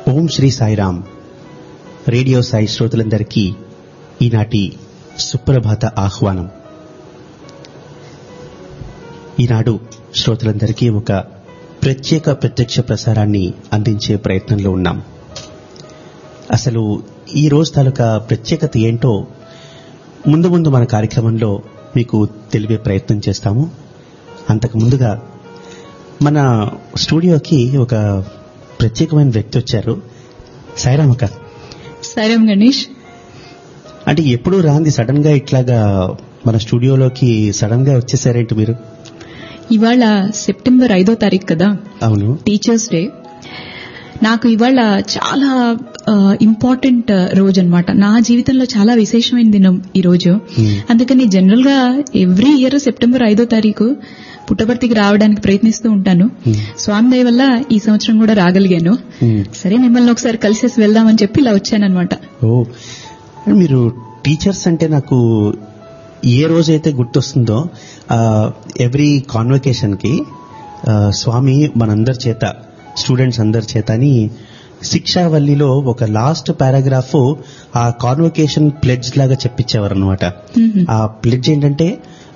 ఓం Sri Sairam radio Sai శ్రోతలందరికీ ఈనాటి సుప్రభాత ఆహ్వానం ఈనాడు శ్రోతలందరికీ ఒక ప్రత్యేక ప్రత్యక్ష ప్రసారాన్ని అందించే ప్రయత్నంలో ఉన్నాం అసలు ఈ రోజు తాలూకా ప్రత్యేకత ఏంటో ముందు ముందు మన కార్యక్రమంలో మీకు తెలిపే ప్రయత్నం చేస్తాము అంతకు ముందుగా మన స్టూడియోకి ఒక ప్రత్యేకమైన వ్యక్తి వచ్చారు సాయిరామక్క సరే గణేష్ అంటే ఎప్పుడు రాంది సడన్ గా ఇట్లాగా మన స్టూడియోలోకి సడన్ గా వచ్చేసారేంటి మీరు ఇవాళ సెప్టెంబర్ ఐదో తారీఖు కదా అవును టీచర్స్ డే నాకు ఇవాళ చాలా ఇంపార్టెంట్ రోజు అన్నమాట నా జీవితంలో చాలా విశేషమైన దినం ఈ రోజు Hmm. అందుకని జనరల్ గా ఎవ్రీ ఇయర్ సెప్టెంబర్ ఐదో తారీఖు పుట్టపర్తికి రావడానికి ప్రయత్నిస్తూ ఉంటాను Hmm. స్వామి దయ వల్ల ఈ సంవత్సరం కూడా రాగలిగాను Hmm. సరే మిమ్మల్ని ఒకసారి కలిసేసి వెళ్దామని చెప్పి ఇలా వచ్చానన్నమాట ఓ మీరు టీచర్స్ అంటే నాకు ఏ రోజైతే గుర్తొస్తుందో ఎవ్రీ కాన్వకేషన్ కి ఆ, స్వామి మనందరి చేత స్టూడెంట్స్ అందరి చేత అని శిక్షావల్లిలో ఒక లాస్ట్ పారాగ్రాఫ్ ఆ కాన్వకేషన్ ప్లెడ్జ్ లాగా చెప్పించేవారు అనమాట Mhm. ఆ ప్లెడ్జ్ ఏంటంటే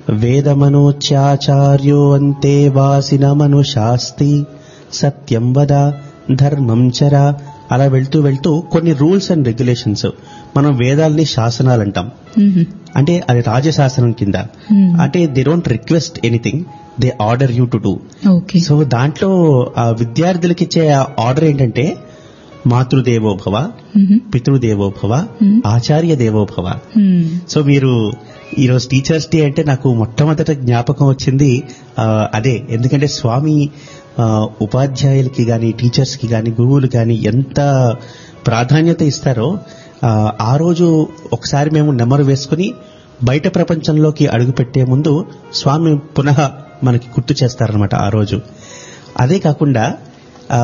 వేదమనోచ్యాచార్యో అంతే వాసినమను శాస్తి సత్యం వద ధర్మం చర అలా వెళ్తూ వెళ్తూ కొన్ని రూల్స్ అండ్ రెగ్యులేషన్స్ మనం వేదాల్ని శాసనాలు అంటాం Mhm. అంటే అది రాజశాసనం కింద Hmm. అంటే they don't request anything they order you to do okay so దాంట్లో ఆ విద్యార్థులకి ఇచ్చే ఆర్డర్ ఏంటంటే మాతృదేవో భవ Mhm. పితృదేవో భవ Hmm. ఆచార్య దేవో భవ Hmm. సో మీరు ఈరోజు టీచర్స్ డే అంటే నాకు మొట్టమొదట జ్ఞాపకం వచ్చింది ఆ, అదే ఎందుకంటే స్వామి ఆ, ఉపాధ్యాయులకి గాని టీచర్స్ కి గాని గురువులు గాని ఎంత ప్రాధాన్యత ఇస్తారో ఆ, ఆ రోజు ఒకసారి మేము నెమరు వేసుకుని బయట ప్రపంచంలోకి అడుగు పెట్టే ముందు స్వామి పునః మనకి గుర్తు చేస్తారనమాట ఆ రోజు అదే కాకుండా ఆ,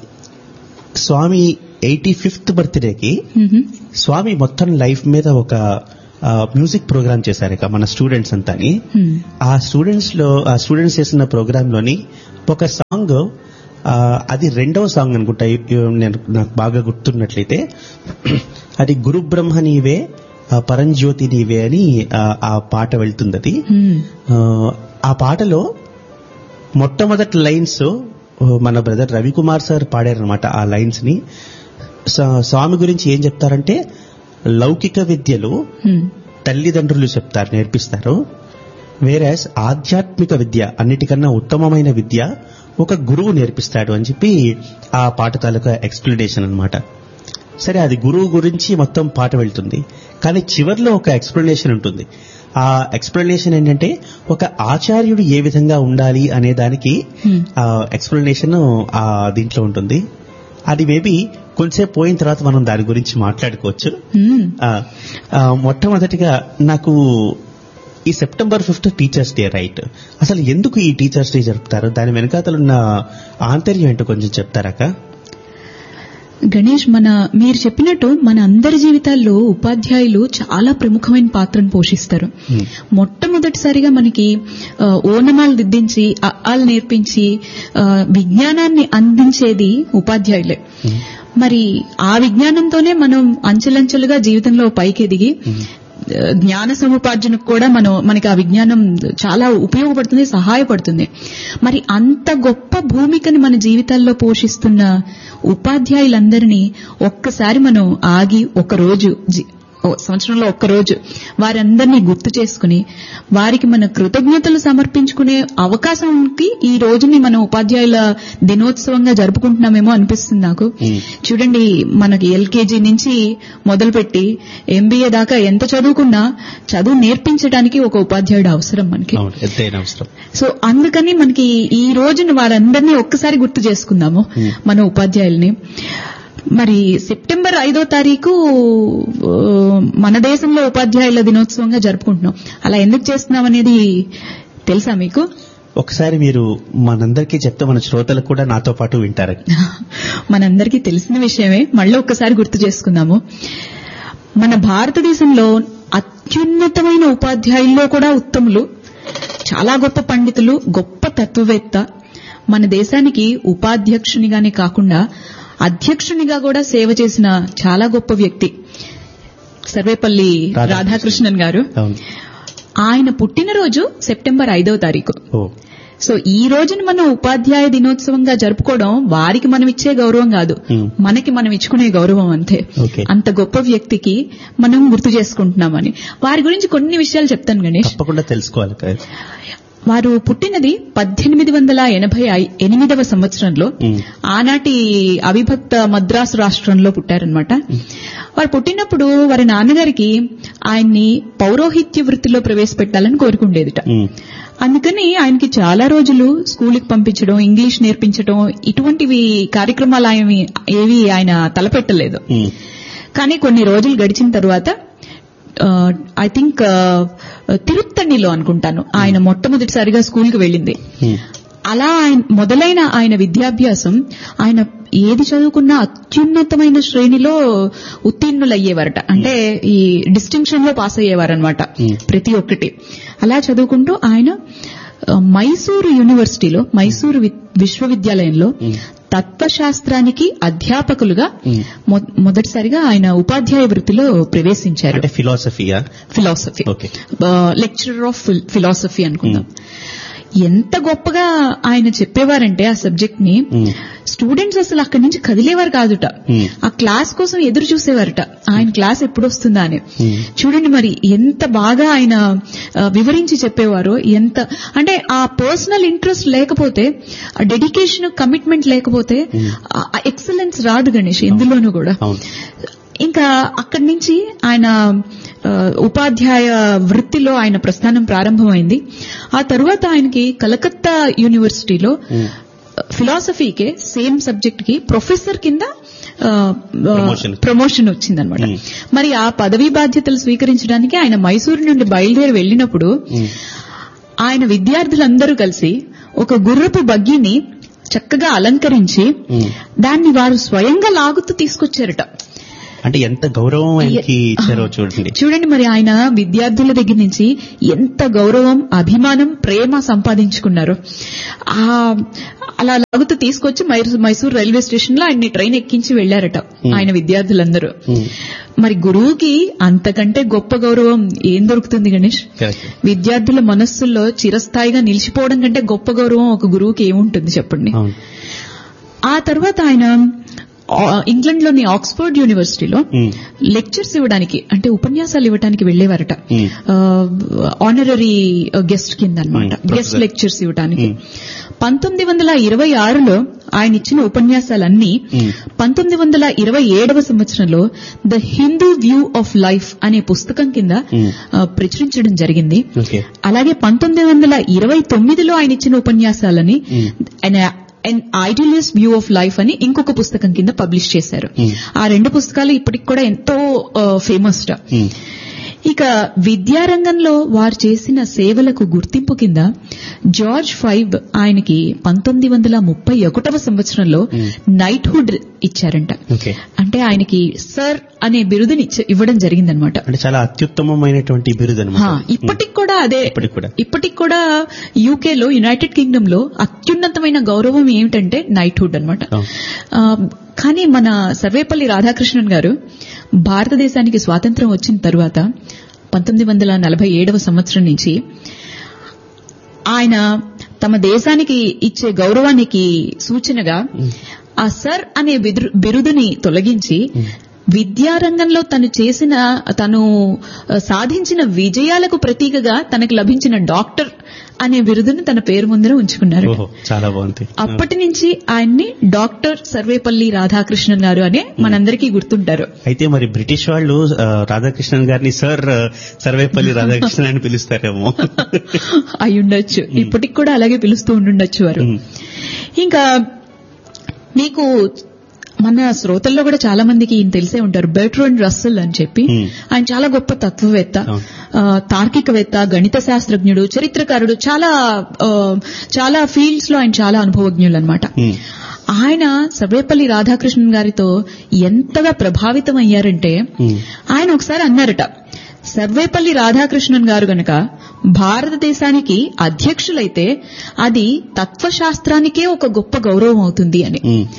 స్వామి ఎయిటీ ఫిఫ్త్ బర్త్డేకి Mhm. స్వామి మొత్తం లైఫ్ మీద ఒక ఆ, మ్యూజిక్ ప్రోగ్రామ్ చేశారు ఇక మన స్టూడెంట్స్ అంతాని Hmm. ఆ స్టూడెంట్స్ లో ఆ స్టూడెంట్స్ చేసిన ప్రోగ్రామ్ లోని ఒక సాంగ్ ఆ, అది రెండవ సాంగ్ అనుకుంటా ఈ- ఈ నేను నాకు బాగా గుర్తున్నట్లయితే అది గురు బ్రహ్మ నీవే ఆ, పరంజ్యోతి నీవే అని ఆ, ఆ పాట వెళ్తుంది అది Hmm. ఆ, ఆ పాటలో మొట్టమొదటి లైన్స్ మన బ్రదర్ రవికుమార్ సార్ పాడారనమాట ఆ లైన్స్ ని సా- స్వామి గురించి ఏం చెప్తారంటే లౌకిక విద్యలు Hmm. తల్లిదండ్రులు చెప్తారు నేర్పిస్తారు వేరేస్ ఆధ్యాత్మిక విద్య అన్నిటికన్నా ఉత్తమమైన విద్య ఒక గురువు నేర్పిస్తాడు అని చెప్పి ఆ పాట తాలూకా ఎక్స్ప్లెనేషన్ అన్నమాట సరే అది గురువు గురించి మొత్తం పాట వెళ్తుంది కానీ చివర్లో ఒక ఎక్స్ప్లెనేషన్ ఉంటుంది ఆ ఎక్స్ప్లెనేషన్ ఏంటంటే ఒక ఆచార్యుడు ఏ విధంగా ఉండాలి అనే దానికి Hmm. ఆ ఎక్స్ప్లెనేషన్ ఆ దీంట్లో ఉంటుంది అది మేబీ కొంచెంసేపు పోయిన తర్వాత మనం దాని గురించి మాట్లాడుకోవచ్చు Hmm. ఆ, ఆ, మొట్టమొదటిగా నాకు ఈ September fifth teachers day right అసలు ఎందుకు ఈ టీచర్స్ డే జరుపుతారు దాని వెనకాతలున్న ఆంతర్యం ఏంటో కొంచెం చెప్తారాక గణేష్ మన మీరు చెప్పినట్టు మన అందరి జీవితాల్లో ఉపాధ్యాయులు చాలా ప్రముఖమైన పాత్రను పోషిస్తారు Hmm. మొట్టమొదటిసారిగా మనకి ఆ, ఓనమాలు దిద్దించి అఆలు నేర్పించి ఆ, విజ్ఞానాన్ని అందించేది ఉపాధ్యాయులే మరి ఆ విజ్ఞానంతోనే మనం అంచెలంచెలుగా జీవితంలో పైకి ఎదిగి ఆ, జ్ఞాన సముపార్జనకు కూడా మనం మనకి ఆ విజ్ఞానం చాలా ఉపయోగపడుతుంది సహాయపడుతుంది మరి అంత గొప్ప భూమికని మన జీవితాల్లో పోషిస్తున్న ఉపాధ్యాయులందరినీ ఒక్కసారి మనం ఆగి ఒక రోజు జీ- ఓ సంవత్సరంలో ఒక్క రోజు వారందరినీ గుర్తు చేసుకుని వారికి మన కృతజ్ఞతలు సమర్పించుకునే అవకాశానికి ఈ రోజుని మనం ఉపాధ్యాయుల దినోత్సవంగా జరుపుకుంటున్నామేమో అనిపిస్తుంది నాకు Hmm. చూడండి మనకి ఎల్కేజీ నుంచి మొదలుపెట్టి ఎంబీఏ దాకా ఎంత చదువుకున్నా చదువు నేర్పించడానికి ఒక ఉపాధ్యాయుడు అవసరం మనకి అవును ఎంతైనా అవసరం సో అందుకని మనకి ఈ రోజున వారందరినీ ఒక్కసారి గుర్తు చేసుకుందాము Hmm. మన ఉపాధ్యాయుల్ని మరి సెప్టెంబర్ ఐదో తారీఖు ఆ, మన దేశంలో ఉపాధ్యాయుల దినోత్సవంగా జరుపుకుంటున్నాం అలా ఎందుకు చేస్తున్నాం అనేది తెలుసా మీకు ఒకసారి మీరు మనందరికీ చెప్తే మన శ్రోతలకు కూడా నాతో పాటు వింటారు మనందరికీ తెలిసిన విషయమే మళ్ళీ ఒక్కసారి గుర్తు చేసుకుందాము మన భారతదేశంలో అత్యున్నతమైన ఉపాధ్యాయుల్లో కూడా ఉత్తములు చాలా గొప్ప పండితులు గొప్ప తత్వవేత్త మన దేశానికి ఉపాధ్యక్షునిగానే కాకుండా అధ్యక్షునిగా కూడా సేవ చేసిన చాలా గొప్ప వ్యక్తి సర్వేపల్లి రాధాకృష్ణన్. రాధాకృష్ణన్ గారు అవును ఆయన పుట్టినరోజు సెప్టెంబర్ ఐదవ తారీఖు ఓ సో ఈ రోజున మనం ఉపాధ్యాయ దినోత్సవంగా జరుపుకోవడం వారికి మనం ఇచ్చే గౌరవం కాదు Hmm. మనకి మనం ఇచ్చుకునే గౌరవం అంతే Okay. అంత గొప్ప వ్యక్తికి మనం గుర్తు చేసుకుంటున్నామని వారి గురించి కొన్ని విషయాలు చెప్తాను గణేష్ తప్పకుండా తెలుసుకోవాలి కదా. వారు పుట్టినది పద్దెనిమిది వందల ఎనభై ఐ- ఎనిమిదవ సంవత్సరంలో Hmm. ఆనాటి అవిభక్త మద్రాసు రాష్ట్రంలో పుట్టారనమాట వారు పుట్టినప్పుడు వారి నాన్నగారికి ఆయన్ని పౌరోహిత్య వృత్తిలో ప్రవేశపెట్టాలని కోరుకుండేదిట ఉమ్, అందుకని ఆయనకి చాలా రోజులు స్కూల్కి పంపించడం ఇంగ్లీష్ నేర్పించడం ఇటువంటివి కార్యక్రమాలు ఆయన ఏవి ఆయన తలపెట్టలేదు ఉమ్, కానీ కొన్ని రోజులు గడిచిన తర్వాత ఐ థింక్ తిరుత్తణిలో అనుకుంటాను ఆయన మొట్టమొదటిసారిగా స్కూల్కి వెళ్ళింది ఉమ్, అలా ఆయన మొదలైన ఆయన విద్యాభ్యాసం ఆయన ఏది చదువుకున్నా అత్యున్నతమైన శ్రేణిలో ఉత్తీర్ణులయ్యేవారట అంటే ఈ డిస్టింక్షన్ లో పాస్ అయ్యేవారనమాట Hmm. ప్రతి ఒక్కటి అలా చదువుకుంటూ ఆయన ఆ, మైసూరు యూనివర్సిటీలో మైసూరు వి- విశ్వవిద్యాలయంలో Hmm. తత్వశాస్త్రానికి అధ్యాపకులుగా Hmm. మొ- మొదటిసారిగా ఆయన ఉపాధ్యాయ వృత్తిలో ప్రవేశించారు అంటే ఫిలాసఫీయా philosophy okay lecturer of philosophy అనుకుందాం ఎంత గొప్పగా ఆయన చెప్పేవారంటే ఆ సబ్జెక్ట్ ని ఉమ్, స్టూడెంట్స్ అసలు అక్కడి నుంచి కదిలేవారు కాదుట Hmm. ఆ క్లాస్ కోసం ఎదురు చూసేవారట ఆయన క్లాస్ ఎప్పుడు వస్తుందా అని Hmm. చూడండి మరి ఎంత బాగా ఆయన ఆ, వివరించి చెప్పేవారో ఎంత అంటే ఆ పర్సనల్ ఇంట్రెస్ట్ లేకపోతే ఆ డెడికేషన్ కమిట్మెంట్ లేకపోతే ఆ ఎక్సలెన్స్ రాదు గణేష్ ఎందులోనూ కూడా అవును ఇంకా అక్కడి నుంచి ఆయన ఆ, ఉపాధ్యాయ వృత్తిలో ఆయన ప్రస్థానం ప్రారంభమైంది ఆ తరువాత ఆయనకి కలకత్తా యూనివర్సిటీలో ఫిలాసఫీకే సేమ్ సబ్జెక్ట్ కి ప్రొఫెసర్ కింద ఆ, ఆ, Promotion. ప్రమోషన్ వచ్చిందనమాట Hmm. మరి ఆ పదవీ బాధ్యతలు స్వీకరించడానికి ఆయన మైసూరు నుండి బయలుదేరి వెళ్ళినప్పుడు ఉమ్, ఆయన విద్యార్థులందరూ కలిసి ఒక గుర్రపు బగ్గిని చక్కగా అలంకరించి ఉమ్. దాన్ని వారు స్వయంగా లాగుతూ తీసుకొచ్చారట అంటే ఎంత గౌరవం ఆయనకి ఇచ్చారో చూడండి చూడండి మరి ఆయన విద్యార్థుల దగ్గర నుంచి ఎంత గౌరవం అభిమానం ప్రేమ సంపాదించుకున్నారు ఆ అలా లాగుతూ తీసుకొచ్చి మైసూర్ మైసూర్ రైల్వే స్టేషన్ లో ఆయన్ని ట్రైన్ ఎక్కించి వెళ్లారట ఆయన విద్యార్థులందరూ ఉమ్, మరి గురువుకి అంతకంటే గొప్ప గౌరవం ఏం దొరుకుతుంది గణేష్ కరెక్ట్ విద్యార్థుల మనస్సుల్లో చిరస్థాయిగా నిలిచిపోవడం కంటే గొప్ప గౌరవం ఒక గురువుకి ఏముంటుంది చెప్పండి అవును ఆ తర్వాత ఆయన ఆ, ఇంగ్లాండ్లోని ఆక్స్ఫర్డ్ యూనివర్సిటీలో ఉమ్, లెక్చర్స్ ఇవ్వడానికి అంటే ఉపన్యాసాలు ఇవ్వడానికి వెళ్లేవారట Hmm. ఆనరరీ గెస్ట్ కింద అనమాట Hmm, గెస్ట్ professor. లెక్చర్స్ ఇవ్వడానికి Hmm. పంతొమ్మిది వందల ఇరవై ఆరులో ఆయన ఇచ్చిన ఉపన్యాసాలన్నీ Hmm. పంతొమ్మిది వందల ఇరవై ఏడవ సంవత్సరంలో the Hindu view of life అనే పుస్తకం కింద Hmm. ఆ, ప్రచురించడం జరిగింది ఓకే అలాగే పంతొమ్మిది వందల ఇరవై తొమ్మిదిలో ఆయన ఇచ్చిన ఉపన్యాసాలని Hmm. An idealist view of life అని ఇంకొక పుస్తకం కింద పబ్లిష్ చేశారు Hmm. ఆ రెండు పుస్తకాలు ఇప్పటికి కూడా ఎంతో ఫేమస్ ఉమ్, ఇక విద్యారంగంలో వారు చేసిన సేవలకు గుర్తింపు కింద జార్జ్ ఫైవ్ ఆయనకి పంతొమ్మిది వందల ముప్పై ఒకటవ సంవత్సరంలో నైట్హుడ్ ఇచ్చారంట ఓకే అంటే ఆయనకి సర్ అనే బిరుదుని ఇచ్చ- ఇవ్వడం జరిగిందనమాట అంటే చాలా అత్యుత్తమమైనటువంటి బిరుదు హా, అనమాట ఇప్పటికి కూడా అదే ఇప్పటికి కూడా. ఇప్పటికి కూడా యూకేలో యునైటెడ్ కింగ్డమ్ లో అత్యున్నతమైన గౌరవం ఏమిటంటే నైట్హుడ్ అనమాట అవును. కానీ మన సర్వేపల్లి రాధాకృష్ణన్ గారు భారతదేశానికి స్వాతంత్రం వచ్చిన తరువాత పంతొమ్మిది వందల నలభై ఏడవ సంవత్సరం నుంచి ఆయన తమ దేశానికి ఇచ్చే గౌరవానికి సూచనగా ఆ సర్ అనే బిరు- బిరుదుని తొలగించి విద్యారంగంలో తను చేసిన తను ఆ, సాధించిన విజయాలకు ప్రతీకగా తనకు లభించిన డాక్టర్ అనే బిరుదుని తన పేరు ముందర ఉంచుకున్నారు ఓహో చాలా బాగుంది అప్పటి నుంచి ఆయన్ని డాక్టర్ సర్వేపల్లి రాధాకృష్ణన్ గారు అనే మనందరికీ గుర్తుంటారు అయితే మరి బ్రిటిష్ వాళ్ళు ఆ, రాధాకృష్ణన్ గారిని సార్ ఆ, సర్వేపల్లి రాధాకృష్ణన్ అని పిలుస్తారేమో అయి ఉండొచ్చు ఇప్పటికి కూడా అలాగే పిలుస్తూ ఉండుండొచ్చు వారు ఉమ్. ఇంకా మీకు మన శ్రోతల్లో కూడా చాలా మందికి ఈయన తెలిసే ఉంటారు బెర్ట్రోన్ రస్సెల్ అని చెప్పి Hmm. ఆయన చాలా గొప్ప తత్వవేత్త అవును. ఆ, తార్కికవేత్త గణిత శాస్త్రజ్ఞుడు చరిత్రకారుడు చాలా ఆ, చాలా ఫీల్డ్స్ లో ఆయన చాలా అనుభవజ్ఞులు అనమాట ఉమ్, ఆయన సర్వేపల్లి రాధాకృష్ణన్ గారితో ఎంతగా ప్రభావితం అయ్యారంటే ఉమ్, ఆయన ఒకసారి అన్నారట సర్వేపల్లి రాధాకృష్ణన్ గారు గనక భారతదేశానికి అధ్యక్షులైతే అది తత్వశాస్త్రానికే ఒక గొప్ప గౌరవం అవుతుంది అని ఉమ్,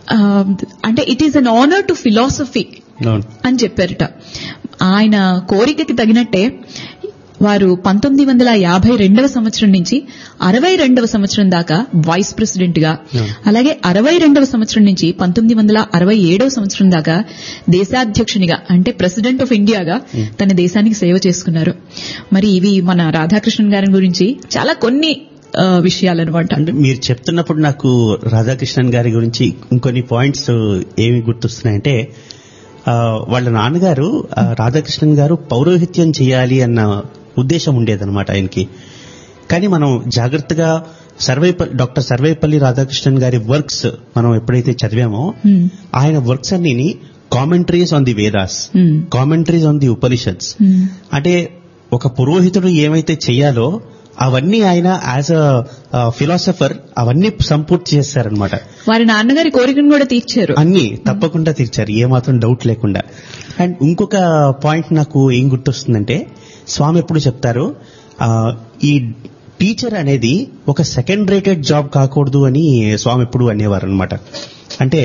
ఆ, అంటే it is an honour to philosophy అవును అని చెప్పారట ఆయన కోరికకి తగినట్టే వారు పంతొమ్మిది వందల యాభై రెండవ సంవత్సరం నుంచి అరవై రెండవ సంవత్సరం దాకా వైస్ ప్రెసిడెంట్ గా Yeah. అలాగే అరవై రెండవ సంవత్సరం నుంచి పంతొమ్మిది వందల అరవై ఏడవ సంవత్సరం దాకా దేశాధ్యక్షునిగా అంటే ప్రెసిడెంట్ ఆఫ్ ఇండియాగా తన దేశానికి సేవ చేసుకున్నారు మరి ఇవి మన రాధాకృష్ణన్ గారి గురించి చాలా కొన్ని విషయాలన్నమాట అంటే మీరు చెప్తున్నప్పుడు నాకు రాధాకృష్ణన్ గారి గురించి ఇంకొన్ని పాయింట్స్ ఏమి గుర్తొస్తున్నాయంటే ఆ, వాళ్ళ నాన్నగారు ఆ, రాధాకృష్ణన్ గారు పౌరోహిత్యం చేయాలి అన్న ఉద్దేశం ఉండేదన్నమాట ఆయనకి కానీ మనం జాగ్రత్తగా సర్వేపల్లి డాక్టర్ సర్వేపల్లి రాధాకృష్ణన్ గారి వర్క్స్ మనం ఎప్పుడైతే చదివామో Hmm. ఆయన వర్క్స్ అన్ని commentaries on the Vedas Hmm. Commentaries on the Upanishads Hmm. అంటే ఒక పురోహితుడు ఏమైతే చెయ్యాలో అవన్నీ ఆయన యాజ్ అ ఫిలాసఫర్ అవన్నీ సంపూర్తి చేశారనమాట వారి నాన్నగారి కోరికను కూడా తీర్చారు అన్ని తప్పకుండా తీర్చారు ఏమాత్రం డౌట్ లేకుండా అండ్ ఇంకొక పాయింట్ నాకు ఏం గుర్తొస్తుందంటే స్వామి ఎప్పుడు చెప్తారు ఆ, ఈ టీచర్ అనేది ఒక సెకండ్ రేటెడ్ జాబ్ కాకూడదు అని స్వామి ఎప్పుడు అనేవారు అనమాట అంటే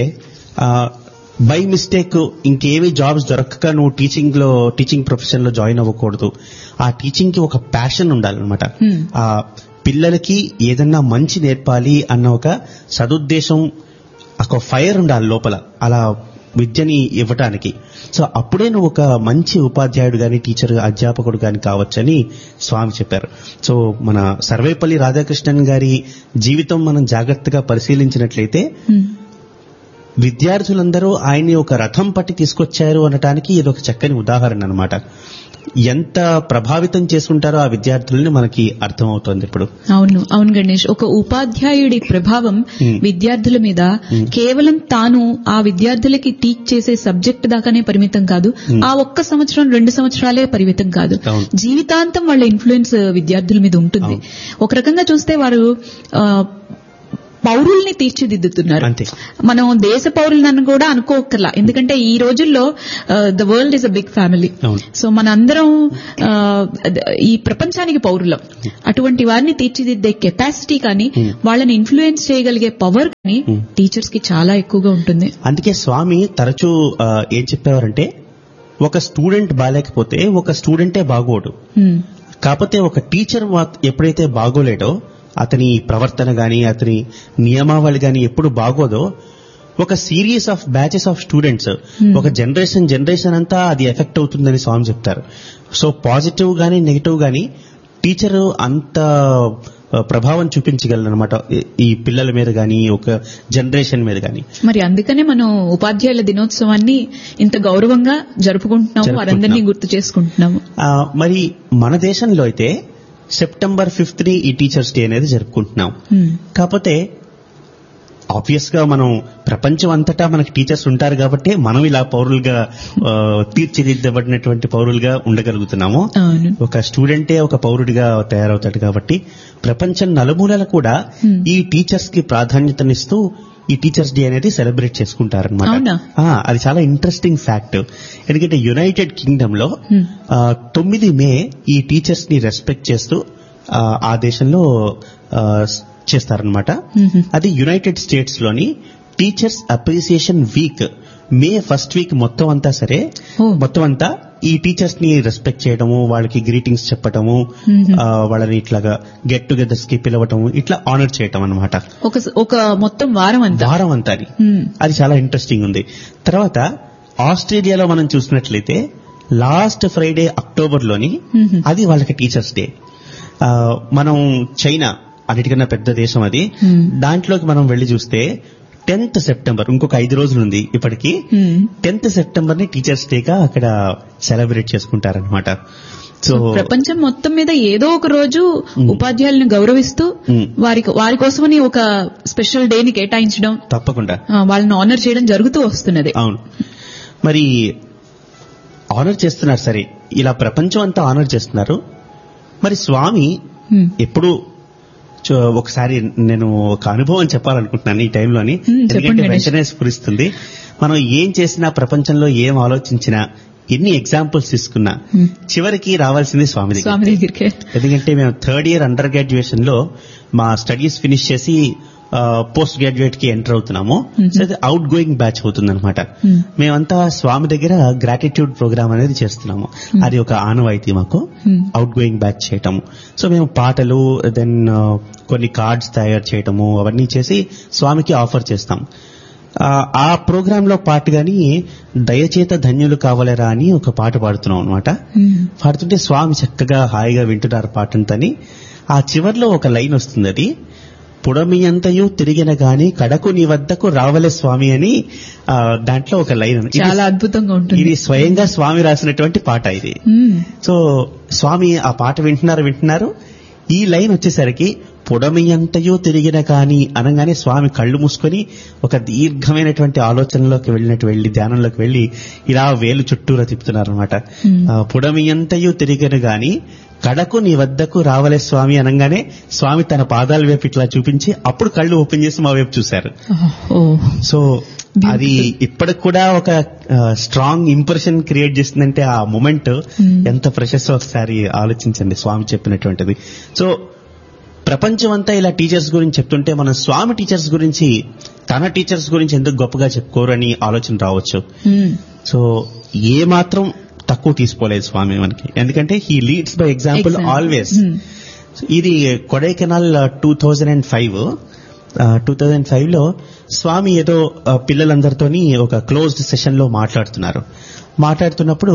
బై మిస్టేక్ ఇంకేమి జాబ్స్ దొరకక నువ్వు టీచింగ్ లో టీచింగ్ ప్రొఫెషన్ లో జాయిన్ అవ్వకూడదు ఆ టీచింగ్ కి ఒక ప్యాషన్ ఉండాలన్నమాట Hmm. ఆ పిల్లలకి ఏదన్నా మంచి నేర్పాలి అన్న ఒక సదుద్దేశం ఒక ఫైర్ ఉండాలి లోపల అలా విద్యని ఇవ్వటానికి సో అప్పుడే నువ్వు ఒక మంచి ఉపాధ్యాయుడు గాని టీచర్ అధ్యాపకుడు గాని కావచ్చని స్వామి చెప్పారు సో మన సర్వేపల్లి రాధాకృష్ణన్ గారి జీవితం మనం జాగ్రత్తగా పరిశీలించినట్లయితే Hmm. విద్యార్థులందరూ ఆయన్ని ఒక రథం పట్టి తీసుకొచ్చారు అనటానికి ఇది ఒక చక్కని ఉదాహరణ అన్నమాట ఎంత ప్రభావితం చేసుకుంటారో ఆ విద్యార్థులని మనకి అర్థమవుతోంది ఇప్పుడు అవును అవును గణేష్ ఒక ఉపాధ్యాయుడి ప్రభావం Hmm. విద్యార్థుల మీద కేవలం తాను ఆ విద్యార్థులకి టీచ్ చేసే సబ్జెక్ట్ దాకానే పరిమితం కాదు ఆ ఒక్క సంవత్సరం రెండు సంవత్సరాలే పరిమితం కాదు అవును. జీవితాంతం వాళ్ళ ఇన్ఫ్లుయెన్స్ విద్యార్థుల మీద ఉంటుంది ఒక రకంగా చూస్తే వారు ఆ, పౌరుల్ని తీర్చిదిద్దుతున్నారు అంతే. మనం దేశ పౌరులను కూడా అనుకోకర్లా ఎందుకంటే ఈ రోజుల్లో the world is a big family అవును. సో మనందరం ఆ, ఈ ప్రపంచానికి పౌరులం అటువంటి వారిని తీర్చిదిద్దే కెపాసిటీ కానీ వాళ్ళని ఇన్ఫ్లుయెన్స్ చేయగలిగే పవర్ కానీ టీచర్స్ కి చాలా ఎక్కువగా ఉంటుంది అందుకే స్వామి తరచూ ఆ, ఏం చెప్పేవారంటే ఒక స్టూడెంట్ బాగాలేకపోతే ఒక స్టూడెంటే బాగోడు Hmm. కాకపోతే ఒక టీచర్ మాత్- ఎప్పుడైతే బాగోలేడో అతని ప్రవర్తన గాని అతని నియమావళి గాని ఎప్పుడు బాగోదో ఒక series of batches of students ఒక జనరేషన్ జనరేషన్ అంతా అది ఎఫెక్ట్ అవుతుందని స్వామి చెప్తారు సో పాజిటివ్ గాని నెగిటివ్ గాని టీచర్ అంత ఆ, ప్రభావం చూపించగలరనమాట ఈ పిల్లల మీద గాని ఒక జనరేషన్ మీద గాని మరి అందుకనే మనం ఉపాధ్యాయుల దినోత్సవాన్ని ఇంత గౌరవంగా జరుపుకుంటున్నాము జరుపుకుంటున్నాం. వారందరినీ గుర్తు చేసుకుంటున్నాము ఆ, మరి మన దేశంలో అయితే సెప్టెంబర్ ఫిఫ్త్ ని ఈ టీచర్స్ డే అనేది జరుపుకుంటున్నాం Hmm. కాకపోతే ఆబ్వియస్ గా మనం ప్రపంచం అంతటా మనకి టీచర్స్ ఉంటారు కాబట్టి మనం ఇలా పౌరులుగా ఆ, తీర్చిదిద్దబడినటువంటి పౌరులుగా ఉండగలుగుతున్నాము అవును ఒక స్టూడెంటే ఒక పౌరుడిగా తయారవుతాడు కాబట్టి ప్రపంచం నలుమూలల కూడా ఈ టీచర్స్ కి ప్రాధాన్యతనిస్తూ ఈ టీచర్స్ డే అనేది సెలబ్రేట్ చేసుకుంటారనమాట అవునా? అది చాలా ఇంట్రెస్టింగ్ ఫ్యాక్ట్ ఎందుకంటే యునైటెడ్ కింగ్డమ్ లో Hmm. ఆ, తొమ్మిది మే ఈ టీచర్స్ ని రెస్పెక్ట్ చేస్తూ ఆ, ఆ దేశంలో ఆ, స్- చేస్తారనమాట Mhm. అది యునైటెడ్ స్టేట్స్ లోని teachers appreciation week May first week మొత్తం అంతా సరే Oh. మొత్తం అంతా ఈ టీచర్స్ ని రెస్పెక్ట్ చేయడము వాళ్ళకి గ్రీటింగ్స్ చెప్పటము Mhm. ఆ, వాళ్ళని ఇట్లాగా గెట్ టుగెదర్స్ కి పిలవటము ఇట్లా ఆనర్ చేయటం అనమాట ఒక ఒక మొత్తం వారం అంతా వారం అంతా అది Hmm. అది చాలా ఇంట్రెస్టింగ్ ఉంది తర్వాత ఆస్ట్రేలియాలో మనం చూసినట్లయితే లాస్ట్ ఫ్రైడే అక్టోబర్ లోని Mhm. అది వాళ్ళకి టీచర్స్ డే ఆ, మనం చైనా అన్నిటికన్నా పెద్ద దేశం అది Hmm. దాంట్లోకి మనం వెళ్లి చూస్తే టెన్త్ సెప్టెంబర్ ఇంకొక ఐదు రోజులు ఉంది ఇప్పటికి Hmm. టెన్త్ సెప్టెంబర్ ని టీచర్స్ డేగా అక్కడ సెలబ్రేట్ చేసుకుంటారనమాట సో ప్రపంచం మొత్తం మీద ఏదో ఒక రోజు ఉపాధ్యాయులను గౌరవిస్తూ Hmm. వారికి వారి కోసమని ఒక స్పెషల్ డేని కేటాయించడం తప్పకుండా ఆ, వాళ్ళని ఆనర్ చేయడం జరుగుతూ వస్తున్నది అవును మరి ఆనర్ చేస్తున్నారు సరే ఇలా ప్రపంచం అంతా ఆనర్ చేస్తున్నారు మరి స్వామి Hmm. ఎప్పుడు చో- ఒకసారి నేను ఒక అనుభవం చెప్పాలనుకుంటున్నాను ఈ టైంలోని Hmm, చెప్పండి ఎందుకంటే గణేష్. వెంటనే స్ఫురిస్తుంది మనం ఏం చేసినా ప్రపంచంలో ఏం ఆలోచించినా ఎన్ని ఎగ్జాంపుల్స్ తీసుకున్నా Hmm. చివరికి రావాల్సింది స్వామి దగ్గర స్వామి దగ్గరికే ఎందుకంటే మేము థర్డ్ ఇయర్ అండర్ గ్రాడ్యుయేషన్ లో మా స్టడీస్ ఫినిష్ చేసి పోస్ట్ గ్రాడ్యుయేట్ కి ఎంటర్ అవుతున్నాము Mhm. సో అది అవుట్ గోయింగ్ బ్యాచ్ అవుతుంది అనమాట Hmm. మేమంతా స్వామి దగ్గర గ్రాటిట్యూడ్ ప్రోగ్రామ్ అనేది చేస్తున్నాము అది ఒక ఆనవాయితీ మాకు Hmm. అవుట్ గోయింగ్ బ్యాచ్ చేయటము సో మేము పాటలు దెన్ కొన్ని కార్డ్స్ తయారు చేయటము అవన్నీ చేసి స్వామికి ఆఫర్ చేస్తాం ఆ, ఆ ప్రోగ్రామ్ లో పాటుగాని దయచేత ధన్యులు కావాలరా అని ఒక పాట పాడుతున్నాం అనమాట Hmm. పాడుతుంటే స్వామి చక్కగా హాయిగా వింటున్నారు పాటంతని ఆ చివర్లో ఒక లైన్ వస్తుంది అది పుడమియంతయు తిరిగిన గాని కడకు నీ వద్దకు రావలే స్వామి అని ఆ, దాంట్లో ఒక లైన్ ఉంది. ఇది- చాలా అద్భుతంగా ఉంటుంది ఇది స్వయంగా స్వామి రాసినటువంటి పాట ఇది Hmm. సో స్వామి ఆ పాట వింటున్నారు వింటున్నారు ఈ లైన్ వచ్చేసరికి పొడమియంతయో తిరిగిన కాని అనగానే స్వామి కళ్ళు మూసుకొని ఒక దీర్ఘమైనటువంటి ఆలోచనలోకి వెళ్ళినట్టు వెళ్ళి ధ్యానంలోకి వెళ్ళి ఇలా వేలు చుట్టూరా తిప్పుతున్నారు అనమాట Hmm. పుడమియంతయో తిరిగిన గాని కడకు నీ వద్దకు రావలే స్వామి అనగానే స్వామి తన పాదాల వైపు ఇట్లా చూపించి అప్పుడు కళ్ళు ఓపెన్ చేసి మా వైపు చూశారు ఓ సో అది ఇప్పటికి కూడా ఒక స్ట్రాంగ్ ఇంప్రెషన్ క్రియేట్ చేసిందంటే ఆ మూమెంట్ Hmm. ఎంత ప్రెషస్ ఒకసారి ఆలోచించండి స్వామి చెప్పినటువంటిది సో ప్రపంచం అంతా ఇలా టీచర్స్ గురించి చెప్తుంటే మనం స్వామి టీచర్స్ గురించి తన టీచర్స్ గురించి ఎందుకు గొప్పగా చెప్పుకోరు అని ఆలోచన రావచ్చు Hmm. సో ఏ మాత్రం తక్కువ తీసుకోలేదు స్వామి మనకి ఎందుకంటే he leads by example Example. Always Hmm. ఇది Kodaikanal two thousand and five two thousand five లో స్వామి ఏదో ఆ, పిల్లలందరితోని ఒక క్లోజ్డ్ సెషన్ లో మాట్లాడుతున్నారు మాట్లాడుతున్నప్పుడు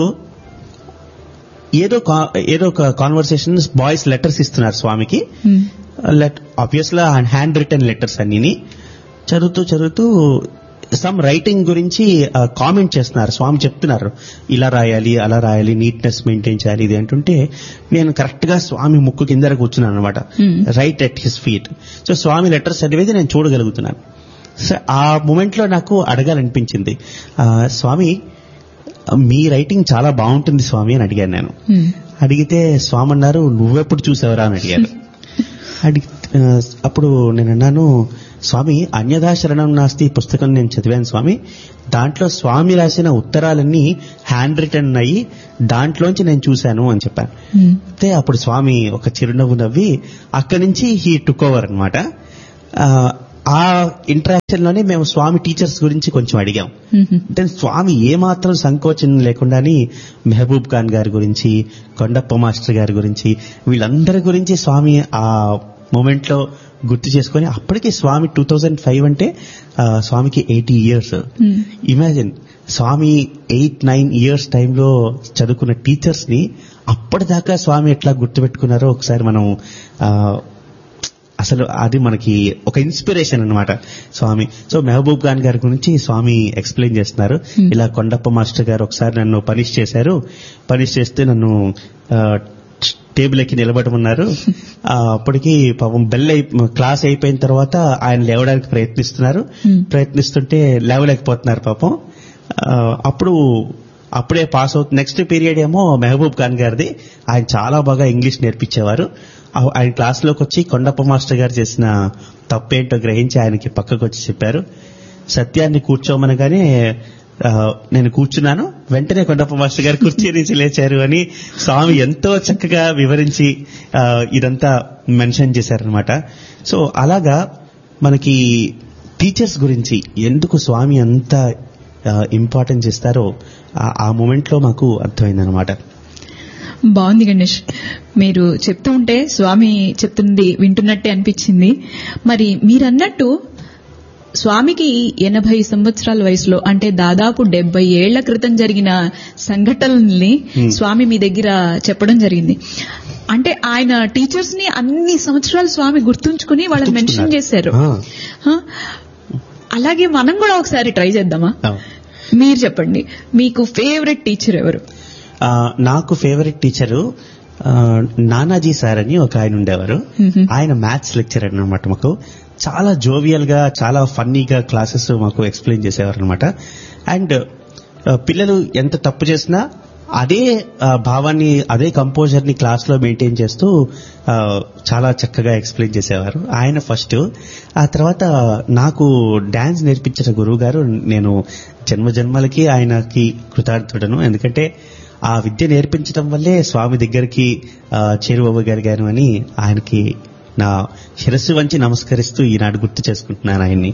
ఏదో కా- ఏదో ఒక కాన్వర్సేషన్ బాయ్స్ లెటర్స్ ఇస్తున్నారు స్వామికి Hmm. Let obviously hand return letters అన్నిని చదువుతూ చదువుతూ సమ్ రైటింగ్ గురించి కామెంట్ చేస్తున్నారు స్వామి చెప్తున్నారు ఇలా రాయాలి అలా రాయాలి నీట్నెస్ మెయింటైన్ చేయాలి ఇది అంటుంటే నేను కరెక్ట్ గా స్వామి ముక్కు కింద కూర్చున్నాను అనమాట Hmm. Right at his feet so స్వామి లెటర్స్ చదివేది నేను చూడగలుగుతున్నాను సో ఆ మూమెంట్ లో నాకు అడగాలనిపించింది ఆ, స్వామి మీ రైటింగ్ చాలా బాగుంటుంది స్వామి అని అడిగాను నేను Hmm. అడిగితే స్వామి అన్నారు నువ్వెప్పుడు చూసావరా అని అడిగారు అడిగి ఆ, అప్పుడు నేను అన్నాను స్వామి అన్యథా శరణం నాస్తి పుస్తకం నేను చదివాను స్వామి దాంట్లో స్వామి రాసిన ఉత్తరాలన్నీ హ్యాండ్ రిటర్న్ అయ్యి దాంట్లోంచి నేను చూశాను అని చెప్పాను Hmm. అయితే అప్పుడు స్వామి ఒక చిరునవ్వు నవ్వి అక్కడి నుంచి హీ టుక్ ఓవర్ అనమాట ఆ ఇంటరాక్షన్ లోనే మేము స్వామి టీచర్స్ గురించి కొంచెం అడిగాం Mhm. అంటే స్వామి ఏమాత్రం సంకోచం లేకుండాని మెహబూబ్ ఖాన్ గారి గురించి కొండప్ప మాస్టర్ గారి గురించి వీళ్ళందరి గురించి స్వామి ఆ మూమెంట్ లో గుర్తు చేసుకొని అప్పటికి స్వామి టూ థౌజండ్ ఫైవ్ అంటే ఆ, స్వామికి ఎయిటీ ఇయర్స్ Hmm. ఇమాజిన్ స్వామి ఎయిట్ నైన్ ఇయర్స్ టైంలో చదువుకున్న టీచర్స్ ని అప్పటిదాకా స్వామి ఎట్లా గుర్తుపెట్టుకున్నారో ఒకసారి మనం ఆ, అసలు అది మనకి ఒక ఇన్స్పిరేషన్ అన్నమాట స్వామి సో మెహబూబ్ ఖాన్ గారి గురించి స్వామి ఎక్స్ప్లెయిన్ చేస్తున్నారు Hmm. ఇలా కొండప్ప మాస్టర్ గారు ఒకసారి నన్ను పనిష్ చేశారు పనిష్ చేస్తే నన్ను ఆ, టేబుల్ ఎక్కి నిలబడమన్నారు ఆ, అప్పటికి పాపం బెల్ అయి క్లాస్ అయిపోయిన తర్వాత ఆయన లేవడానికి ప్రయత్నిస్తున్నారు Hmm. ప్రయత్నిస్తుంటే లేవలేకపోతున్నారు పాపం ఆ, అప్పుడు అప్పుడే పాస్ అవుతుంది నెక్స్ట్ పీరియడ్ ఏమో మెహబూబ్ ఖాన్ గారిది ఆయన చాలా బాగా ఇంగ్లీష్ నేర్పించేవారు ఆ- ఆయన క్లాస్ లోకి వచ్చి కొండప్ప మాస్టర్ గారు చేసిన తప్పేంటో గ్రహించి ఆయనకి పక్కకు వచ్చి చెప్పారు సత్యాన్ని కూర్చోమనగానే ఆ, నేను కూర్చున్నాను వెంటనే కొండప్ప మాస్టర్ గారు కుర్చీ నుంచి లేచారు అని స్వామి ఎంతో చక్కగా వివరించి ఆ, ఇదంతా మెన్షన్ చేశారనమాట సో అలాగా మనకి టీచర్స్ గురించి ఎందుకు స్వామి అంత ఇంపార్టెన్స్ ఇస్తారో ఆ- ఆ మూమెంట్ లో మాకు అర్థమైందనమాట బాగుంది గణేష్ మీరు చెప్తూ ఉంటే స్వామి చెప్తుంది వింటున్నట్టే అనిపించింది మరి మీరన్నట్టు స్వామికి ఎనభై సంవత్సరాల వయసులో అంటే దాదాపు డెబ్బై ఏళ్ల క్రితం జరిగిన సంఘటనల్ని Hmm. స్వామి మీ దగ్గర చెప్పడం జరిగింది అంటే ఆయన టీచర్స్ ని అన్ని సంవత్సరాలు స్వామి గుర్తుంచుకుని వాళ్ళని మెన్షన్ చేశారు ఆ. ఆ? అలాగే మనం కూడా ఒకసారి ట్రై చేద్దామా ఆ. మీరు చెప్పండి మీకు ఫేవరెట్ టీచర్ ఎవరు ఆ, నాకు ఫేవరెట్ టీచరు ఆ, నానాజీ సార్ అని ఒక ఆయన ఉండేవారు మ్మ్. ఆయన మ్యాథ్స్ లెక్చరర్ అనమాట మాకు చాలా జోవియల్ గా చాలా ఫన్నీగా క్లాసెస్ మాకు ఎక్స్ప్లెయిన్ చేసేవారు అనమాట అండ్ పిల్లలు ఎంత తప్పు చేసినా అదే ఆ, భావాన్ని అదే కంపోజర్ ని క్లాస్ లో మెయింటైన్ చేస్తూ ఆ, చాలా చక్కగా ఎక్స్ప్లెయిన్ చేసేవారు ఆయన ఫస్ట్ ఆ తర్వాత నాకు డాన్స్ నేర్పించిన గురువు గారు నేను జన్మ జన్మలకి ఆయనకి కృతార్థుడను ఎందుకంటే ఆ విద్య నేర్పించడం వల్లే స్వామి దగ్గరికి ఆ, చేరువవ్వగలిగాను అని ఆయనకి నా శిరస్సు వంచి నమస్కరిస్తూ ఈనాడు గుర్తు చేసుకుంటున్నాను ఆయన్ని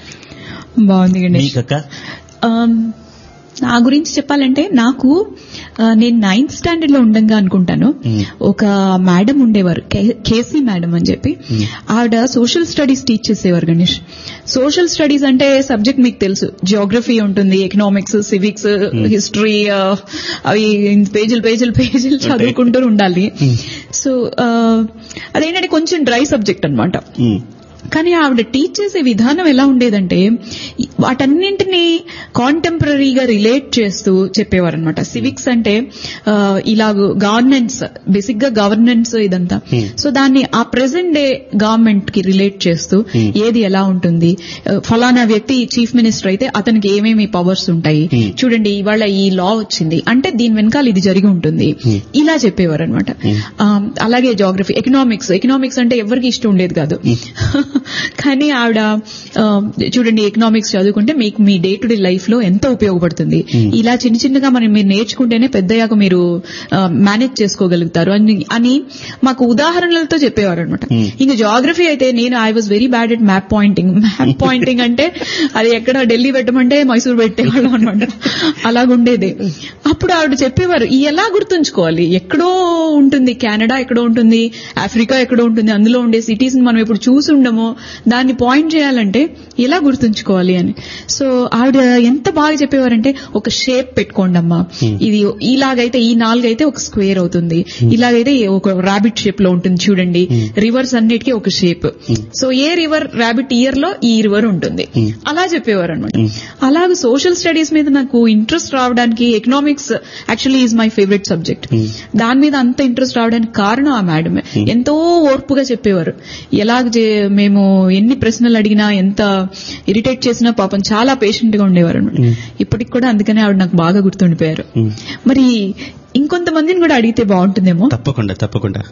బాగుంది గణేష్ మీకక్క ఆమ్, నా గురించి చెప్పాలంటే నాకు ఆ, నేను నైన్త్ స్టాండర్డ్ లో ఉండంగా అనుకుంటాను మ్మ్. ఒక మేడం ఉండేవారు కే- కేసీ మేడం అని చెప్పి మ్మ్. ఆవిడ సోషల్ స్టడీస్ టీచ్ చేసేవారు గణేష్ సోషల్ స్టడీస్ అంటే సబ్జెక్ట్ మీకు తెలుసు జియోగ్రఫీ ఉంటుంది ఎకనామిక్స్ సివిక్స్ హిస్టరీ అవి పేజీలు పేజీలు పేజీలు చదువుకుంటూ ఉండాలి సో ఆ, అదేంటంటే కొంచెం డ్రై సబ్జెక్ట్ అన్నమాట ఉమ్, కానీ ఆవిడ టీచ్ చేసే విధానం ఎలా ఉండేదంటే వాటన్నింటినీ కాంటెంపరీగా రిలేట్ చేస్తూ చెప్పేవారు అనమాట సివిక్స్ అంటే ఆ, ఇలాగ గవర్నెన్స్ బేసిక్ గా గవర్నెన్స్ ఇదంతా Hmm. సో దాన్ని ఆ ప్రెసెంట్ డే గవర్నమెంట్ కి రిలేట్ చేస్తూ Hmm. ఏది ఎలా ఉంటుంది ఆ, ఫలానా వ్యక్తి చీఫ్ మినిస్టర్ అయితే అతనికి ఏమేమి పవర్స్ ఉంటాయి Hmm. చూడండి ఇవాళ ఈ లా వచ్చింది అంటే దీని వెనకాల ఇది జరిగి ఉంటుంది Hmm. ఇలా చెప్పేవారు అనమాట Hmm. అలాగే జాగ్రఫీ ఎకనామిక్స్ ఎకనామిక్స్ అంటే ఎవరికి ఇష్టం ఉండేది కాదు కానీ ఆవిడ ఆ, చూడండి ఎకనామిక్స్ చదువుకుంటే మీకు మీ డే టు డే లైఫ్ లో ఎంతో ఉపయోగపడుతుంది Hmm. ఇలా చిన్న చిన్నగా మనం మీరు నేర్చుకుంటేనే పెద్దయ్యాక మీరు మేనేజ్ చేసుకోగలుగుతారు అని అని మాకు ఉదాహరణలతో చెప్పేవారు అనమాట Hmm. ఇంకా జాగ్రఫీ అయితే నేను I was very bad at map pointing map pointing అంటే అది ఎక్కడ ఢిల్లీ పెట్టమంటే మైసూర్ పెట్టేవాళ్ళం అనమాట అలాగుండేది అప్పుడు ఆవిడ చెప్పేవారు ఈ ఎలా గుర్తుంచుకోవాలి ఎక్కడో ఉంటుంది కెనడా ఎక్కడో ఉంటుంది ఆఫ్రికా ఎక్కడో ఉంటుంది అందులో ఉండే సిటీస్ మనం ఇప్పుడు చూసి ఉండమో దాన్ని పాయింట్ చేయాలంటే ఎలా గుర్తుంచుకోవాలి అని సో ఆవిడ ఎంత బాగా చెప్పేవారంటే ఒక షేప్ పెట్టుకోండి అమ్మా ఇది ఇలాగైతే ఈ నాలుగైతే ఒక స్క్వేర్ అవుతుంది ఇలాగైతే ఒక రాబిట్ షేప్ లో ఉంటుంది చూడండి రివర్స్ అన్నిటికీ ఒక shape so a river rabbit ear లో ఈ రివర్ ఉంటుంది అలా చెప్పేవారు అనమాట అలాగ సోషల్ స్టడీస్ మీద నాకు ఇంట్రెస్ట్ రావడానికి economics actually is my favourite subject దాని మీద అంత ఇంట్రెస్ట్ రావడానికి కారణం ఆ మేడమే ఎంతో ఓర్పుగా చెప్పేవారు ఎలాగ చే- మేము ఎన్ని ప్రశ్నలు అడిగినా ఎంత ఇరిటేట్ చేసినా పాపం చాలా పేషెంట్ గా ఉండేవారు అనమాట ఇప్పటికి కూడా అందుకనే ఆవిడ నాకు బాగా గుర్తుండిపోయారు ఉమ్. మరి ఇంకొంతమందిని కూడా అడిగితే బాగుంటుందేమో తప్పకుండా తప్పకుండా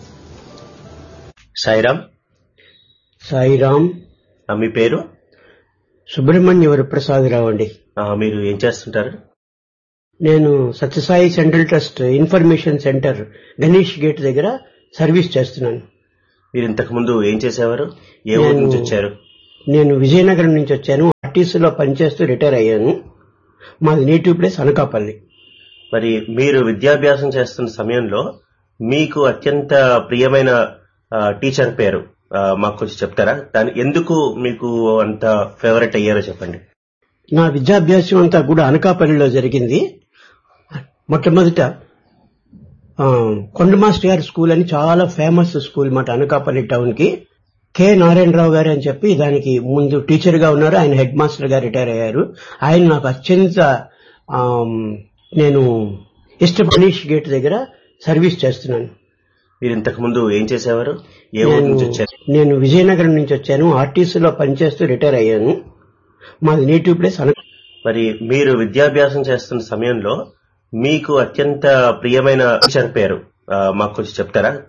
సాయిరామ్ సాయిరామ్ ఆ, మీ పేరు సుబ్రహ్మణ్య వరప్రసాదరావు అండి ఆ, మీరు ఏం చేస్తుంటారు నేను Sathya Sai central trust information centre Ganesh gate దగ్గర సర్వీస్ చేస్తున్నాను మీరు ఇంతకు ముందు ఏం చేసేవారు ఏ ఊరు నేను- నుంచి వచ్చారు నేను విజయనగరం నుంచి వచ్చాను ఆర్టీసీలో పనిచేస్తూ రిటైర్ అయ్యాను మాది నేటివ్ ప్లేస్ అనకాపల్లి మరి మీరు విద్యాభ్యాసం చేస్తున్న సమయంలో మీకు అత్యంత ప్రియమైన ఆ, టీచర్ పేరు ఆ, మాకు కొంచెం చెప్తారా దాని ఎందుకు మీకు అంత ఫేవరెట్ అయ్యారో చెప్పండి నా విద్యాభ్యాసం అంతా కూడా అనకాపల్లిలో జరిగింది మొట్టమొదట ఆ, కొండ మాస్టర్ గారి స్కూల్ అని చాలా ఫేమస్ స్కూల్ మాట అనకాపల్లి టౌన్ కి కె నారాయణరావు గారు అని చెప్పి దానికి ముందు టీచర్ గా ఉన్నారు ఆయన హెడ్ మాస్టర్ గా రిటైర్ అయ్యారు ఆయన నాకు అత్యంత ఆమ్, నేను ఇష్ట గణేష్ గేట్ దగ్గర సర్వీస్ చేస్తున్నాను మీరు ఇంతకు ముందు ఏం చేసేవారు ఏ ఊరు నేను నుంచి వచ్చారు నేను విజయనగరం నుంచి వచ్చాను ఆర్టీసీలో పనిచేస్తూ రిటైర్ అయ్యాను మాది నేటివ్ ప్లేస్ అనకాపల్లి మరి మీరు విద్యాభ్యాసం చేస్తున్న సమయంలో మీకు అత్యంత ప్రియమైన టీచర్ పేరు ఆ, మాకు కొంచెం చెప్తారా